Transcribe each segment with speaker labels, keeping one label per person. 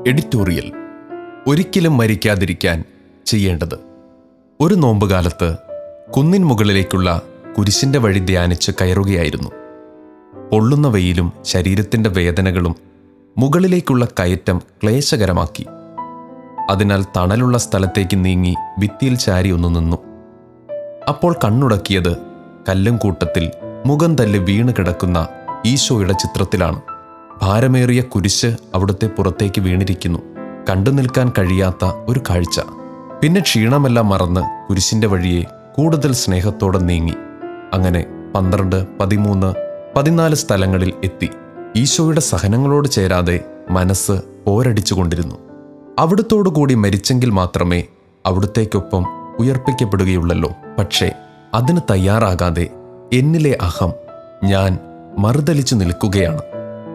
Speaker 1: editorial ഒരിക്കലും മരിക്കാതിരിക്കാൻ ചെയ്യേണ്ടത് ഒരു നോമ്പുകാലത്ത് കുന്നിൻ മുകളിലേക്കുള്ള കുരിശിന്റെ വഴി ധ്യാനിച്ച് കയറുകയായിരുന്നു പൊള്ളുന്ന വെയിലും ശരീരത്തിന്റെ വേദനകളും മുകളിലേക്കുള്ള കയറ്റം ക്ലേശകരമാക്കി അതിനാൽ തണലുള്ള സ്ഥലത്തേക്ക് നീങ്ങി ഭിത്തിയിൽ ചാരി ഒന്ന് നിന്നു അപ്പോൾ കണ്ണുടക്കിയത് കല്ലും കൂട്ടത്തിൽ മുഖം തല്ലി വീണ് കിടക്കുന്ന ഈശോയുടെ ചിത്രത്തിലാണ് ഭാരമേറിയ കുരിശ് അവിടുത്തെ പുറത്തേക്ക് വീണിരിക്കുന്നു കണ്ടു നിൽക്കാൻ കഴിയാത്ത ഒരു കാഴ്ച പിന്നെ ക്ഷീണമെല്ലാം മറന്ന് കുരിശിന്റെ വഴിയെ കൂടുതൽ സ്നേഹത്തോടെ നീങ്ങി അങ്ങനെ പന്ത്രണ്ട് പതിമൂന്ന് പതിനാല് സ്ഥലങ്ങളിൽ എത്തി ഈശോയുടെ സഹനങ്ങളോട് ചേരാതെ മനസ്സ് പോരടിച്ചുകൊണ്ടിരുന്നു അവിടുത്തോടു കൂടി മരിച്ചെങ്കിൽ മാത്രമേ അവിടുത്തേക്കൊപ്പം ഉയർപ്പിക്കപ്പെടുകയുള്ളല്ലോ പക്ഷേ അതിന് തയ്യാറാകാതെ എന്നിലെ അഹം ഞാൻ മറുതലിച്ചു നിൽക്കുകയാണ്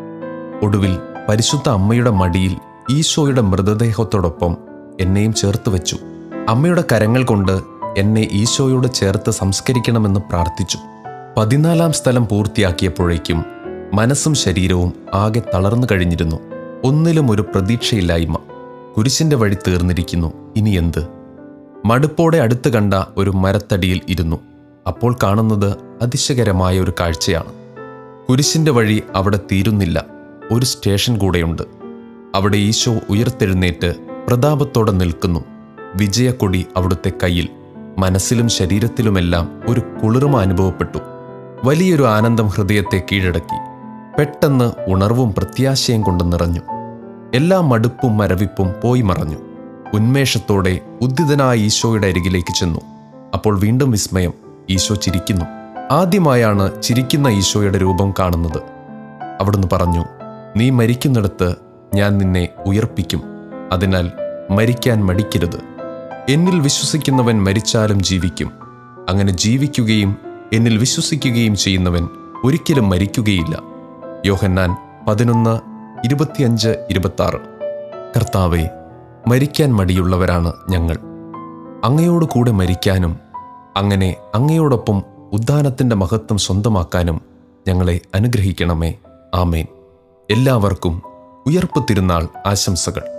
Speaker 1: ഒടുവിൽ പരിശുദ്ധ അമ്മയുടെ മടിയിൽ ഈശോയുടെ മൃതദേഹത്തോടൊപ്പം എന്നെയും ചേർത്ത് വെച്ചു അമ്മയുടെ കരങ്ങൾ കൊണ്ട് എന്നെ ഈശോയോട് ചേർത്ത് സംസ്കരിക്കണമെന്ന് പ്രാർത്ഥിച്ചു പതിനാലാം സ്ഥലം പൂർത്തിയാക്കിയപ്പോഴേക്കും മനസ്സും ശരീരവും ആകെ തളർന്നു കഴിഞ്ഞിരുന്നു ഒന്നിലും ഒരു പ്രതീക്ഷയില്ലായ്മ കുരിശിന്റെ വഴി തീർന്നിരിക്കുന്നു ഇനി എന്ത് മടുപ്പോടെ അടുത്ത് കണ്ട ഒരു മരത്തടിയിൽ ഇരുന്നു അപ്പോൾ കാണുന്നത് അതിശയകരമായ ഒരു കാഴ്ചയാണ് കുരിശിന്റെ വഴി അവിടെ തീരുന്നില്ല ഒരു സ്റ്റേഷൻ കൂടെയുണ്ട് അവിടെ ഈശോ ഉയർത്തെഴുന്നേറ്റ് പ്രതാപത്തോടെ നിൽക്കുന്നു വിജയക്കൊടി അവിടുത്തെ കയ്യിൽ മനസ്സിലും ശരീരത്തിലുമെല്ലാം ഒരു കുളിർമ അനുഭവപ്പെട്ടു വലിയൊരു ആനന്ദം ഹൃദയത്തെ കീഴടക്കി പെട്ടെന്ന് ഉണർവും പ്രത്യാശയും കൊണ്ട് നിറഞ്ഞു എല്ലാ മടുപ്പും മരവിപ്പും പോയി മറഞ്ഞു ഉന്മേഷത്തോടെ ഉദ്ധിതനായ ഈശോയുടെ അരികിലേക്ക് ചെന്നു അപ്പോൾ വീണ്ടും വിസ്മയം ഈശോ ചിരിക്കുന്നു ആദ്യമായാണ് ചിരിക്കുന്ന ഈശോയുടെ രൂപം കാണുന്നത് അവിടുന്ന് പറഞ്ഞു നീ മരിക്കുന്നിടത്ത് ഞാൻ നിന്നെ ഉയർപ്പിക്കും അതിനാൽ മരിക്കാൻ മടിക്കരുത് എന്നിൽ വിശ്വസിക്കുന്നവൻ മരിച്ചാലും ജീവിക്കും അങ്ങനെ ജീവിക്കുകയും എന്നിൽ വിശ്വസിക്കുകയും ചെയ്യുന്നവൻ ഒരിക്കലും മരിക്കുകയില്ല യോഹന്നാൻ പതിനൊന്ന് ഇരുപത്തിയഞ്ച് ഇരുപത്താറ് കർത്താവെ മരിക്കാൻ മടിയുള്ളവരാണ് ഞങ്ങൾ അങ്ങയോട് കൂടെ മരിക്കാനും അങ്ങനെ അങ്ങയോടൊപ്പം ഉദ്ധാനത്തിന്റെ മഹത്വം സ്വന്തമാക്കാനും ഞങ്ങളെ അനുഗ്രഹിക്കണമേ ആമേൻ എല്ലാവർക്കും ഉയർപ്പ് തിരുനാൾ ആശംസകൾ